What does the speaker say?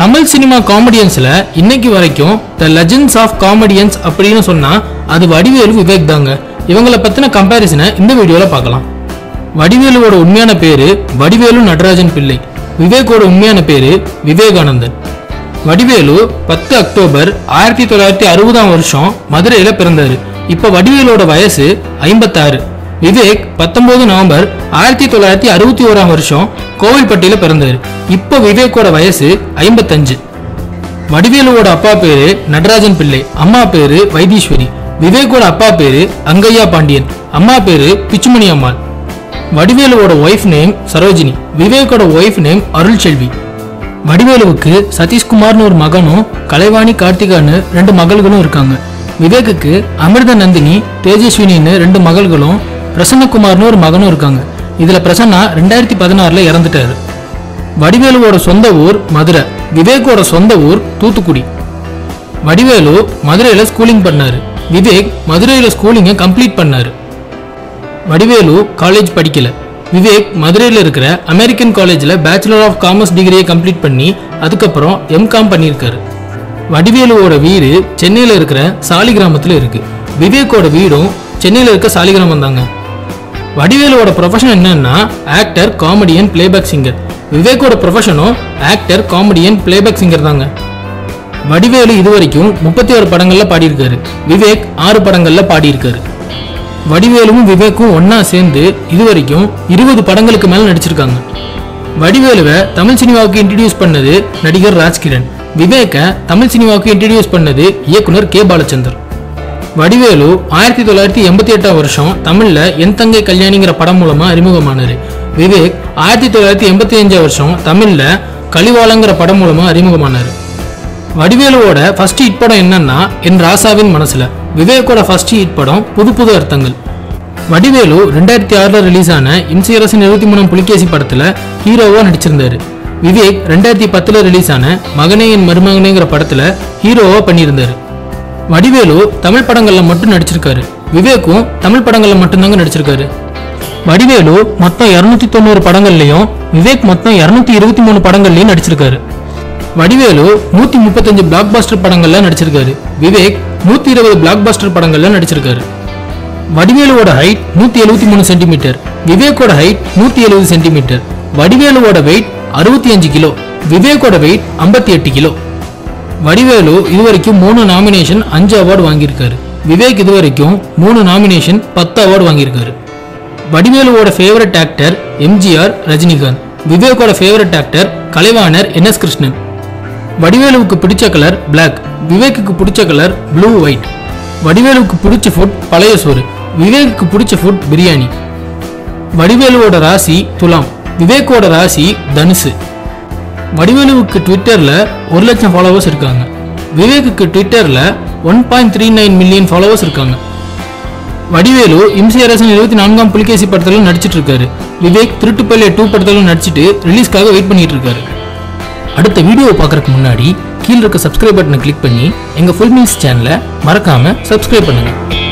Tamil cinema காமெடியன்ஸ்ல இன்னைக்கு வரைக்கும் த legends of comedians அப்படின்னு சொன்னா அது வடிவேலு விவேக் தாங்க இவங்கள பத்தின கம்பேரிசனை இந்த வீடியோல பார்க்கலாம் வடிவேலுவோட உண்மையான பேரு வடிவேலு நடராஜன் பிள்ளை விவேக்கோட உண்மையான பேரு விவேகானந்தன் வடிவேலு பத்து அக்டோபர் ஆயிரத்தி தொள்ளாயிரத்தி அறுபதாம் வருஷம் மதுரையில பிறந்தாரு இப்ப வடிவேலோட வயசு ஐம்பத்தாறு விவேக் பத்தொன்பது நவம்பர் ஆயிரத்தி தொள்ளாயிரத்தி அறுபத்தி ஓராம் வருஷம் கோவில்பட்டியில பிறந்தாரு இப்ப விவேக்கோட வயசு ஐம்பத்தஞ்சு வடிவேலுவோட அப்பா பேரு நடராஜன் பிள்ளை அம்மா பேரு வைத்தீஸ்வரி விவேக்கோட அப்பா பேரு அங்கையா பாண்டியன் அம்மா பேரு பிச்சுமணி அம்மாள் வடிவேலுவோட ஒய்ஃப் நேம் சரோஜினி விவேக்கோட ஒய்ஃப் நேம் அருள் செல்வி வடிவேலுவுக்கு சதீஷ்குமார்னு ஒரு மகனும் கலைவாணி கார்த்திகான்னு ரெண்டு மகள்களும் இருக்காங்க விவேக்குக்கு அமிர்த நந்தினி தேஜஸ்வினின்னு ரெண்டு மகள்களும் பிரசன்னகுமார்னு ஒரு மகனும் இருக்காங்க இதுல பிரசன்னா ரெண்டாயிரத்தி பதினாறுல இறந்துட்டாரு வடிவேலுவோட சொந்த ஊர் மதுரை விவேக்கோட சொந்த ஊர் தூத்துக்குடி வடிவேலு மதுரையில ஸ்கூலிங் பண்ணாரு விவேக் மதுரையில ஸ்கூலிங்கை கம்ப்ளீட் பண்ணாரு வடிவேலு காலேஜ் படிக்கல விவேக் மதுரையில் இருக்கிற அமெரிக்கன் காலேஜில் பேச்சுலர் ஆஃப் காமர்ஸ் டிகிரியை கம்ப்ளீட் பண்ணி அதுக்கப்புறம் எம்காம் பண்ணியிருக்காரு வடிவேலுவோட வீடு சென்னையில் இருக்கிற சாலிகிராமத்தில் இருக்கு விவேக்கோட வீடும் சென்னையில் இருக்க சாலிகிராமம் தாங்க வடிவேலுவோட ப்ரொஃபஷன் என்னன்னா ஆக்டர் காமெடியன் பிளேபேக் சிங்கர் விவேக்கோட ப்ரொஃபஷனும் ஆக்டர் காமெடியன் பிளேபேக் சிங்கர் தாங்க வடிவேலு இதுவரைக்கும் முப்பத்தி ஒரு படங்கள்ல பாடியிருக்காரு விவேக் ஆறு படங்கள்ல பாடியிருக்காரு வடிவேலுவும் விவேக்கும் ஒண்ணா சேர்ந்து இதுவரைக்கும் இருபது படங்களுக்கு மேல நடிச்சிருக்காங்க வடிவேலுவை தமிழ் சினிமாவுக்கு இன்ட்ரடியூஸ் பண்ணது நடிகர் ராஜ்கிரண் விவேக்க தமிழ் சினிமாவுக்கு இன்ட்ரடியூஸ் பண்ணது இயக்குனர் கே பாலச்சந்தர் வடிவேலு ஆயிரத்தி தொள்ளாயிரத்தி எண்பத்தி எட்டாம் வருஷம் தமிழ்ல என் தங்கை கல்யாணிங்கிற படம் மூலமா அறிமுகமானாரு விவேக் ஆயிரத்தி தொள்ளாயிரத்தி எண்பத்தி அஞ்சாம் வருஷம் தமிழ்ல கலிவாளங்கிற படம் மூலமா அறிமுகமானாரு வடிவேலுவோட ஃபர்ஸ்ட் ஹிட் படம் என்னன்னா என் ராசாவின் மனசுல விவேக்கோட ஃபர்ஸ்ட் ஹிட் படம் புது புது அர்த்தங்கள் வடிவேலு ரெண்டாயிரத்தி ஆறுல ரிலீஸ் ஆன இம்சியரசன் இருபத்தி மூணாம் புலிகேசி படத்துல ஹீரோவா நடிச்சிருந்தாரு விவேக் ரெண்டாயிரத்தி பத்துல ரிலீஸ் ஆன மகனே என் மருமகனேங்கிற படத்துல ஹீரோவா பண்ணியிருந்தாரு வடிவேலு தமிழ் படங்கள்ல மட்டும் நடிச்சிருக்காரு விவேக்கும் தமிழ் படங்கள்ல மட்டும்தாங்க நடிச்சிருக்காரு வடிவேலு மொத்தம் இருநூத்தி தொண்ணூறு படங்கள்லயும் விவேக் மொத்தம் இருநூத்தி இருபத்தி மூணு படங்கள்லயும் நடிச்சிருக்காரு வடிவேலு நூத்தி முப்பத்தஞ்சு பிளாக் பாஸ்டர் படங்கள்ல நடிச்சிருக்காரு விவேக் நூத்தி இருபது பிளாக் பாஸ்டர் படங்கள்ல நடிச்சிருக்காரு வடிவேலுவோட ஹைட் நூத்தி எழுபத்தி மூணு சென்டிமீட்டர் விவேக்கோட ஹைட் நூத்தி எழுபது சென்டிமீட்டர் வடிவேலுவோட வெயிட் அறுபத்தி அஞ்சு கிலோ விவேக்கோட வெயிட் ஐம்பத்தி எட்டு கிலோ வடிவேலு இதுவரைக்கும் மூணு நாமினேஷன் அஞ்சு அவார்டு வாங்கியிருக்காரு விவேக் இதுவரைக்கும் மூணு நாமினேஷன் பத்து அவார்டு வாங்கியிருக்காரு வடிவேலுவோட ஃபேவரட் ஆக்டர் எம்ஜிஆர் ரஜினிகாந்த் விவேக்கோட favourite actor Kalaivanar N S Krishnan வடிவேலுவுக்கு பிடிச்ச கலர் Black விவேக்குக்கு பிடிச்ச கலர் ப்ளூ ஒயிட் வடிவேலுவுக்கு பிடிச்ச ஃபுட் பழைய சோறு விவேக்குக்கு பிடிச்ச ஃபுட் பிரியாணி வடிவேலுவோட ராசி துலாம் விவேக்கோட ராசி தனுசு வடிவேலுவுக்கு ட்விட்டரில் ஒரு லட்சம் ஃபாலோவர்ஸ் இருக்காங்க விவேக்குக்கு ட்விட்டரில் one point three nine million followers இருக்காங்க வடிவேலு இம்சியரசன் இருபத்தி நான்காம் புலிகேசி படத்துல நடிச்சிட்டு இருக்காரு விவேக் திருட்டுப்பள்ளி டூ படத்துல நடிச்சிட்டு ரிலீஸ்க்காக வெயிட் பண்ணிட்டு இருக்காரு அடுத்த வீடியோவை பார்க்கறதுக்கு முன்னாடி கீழே இருக்க சப்ஸ்கிரைப் பட்டனை கிளிக் பண்ணி எங்க ஃபுல் மீல்ஸ் சேனலை மறக்காம சப்ஸ்கிரைப் பண்ணுங்க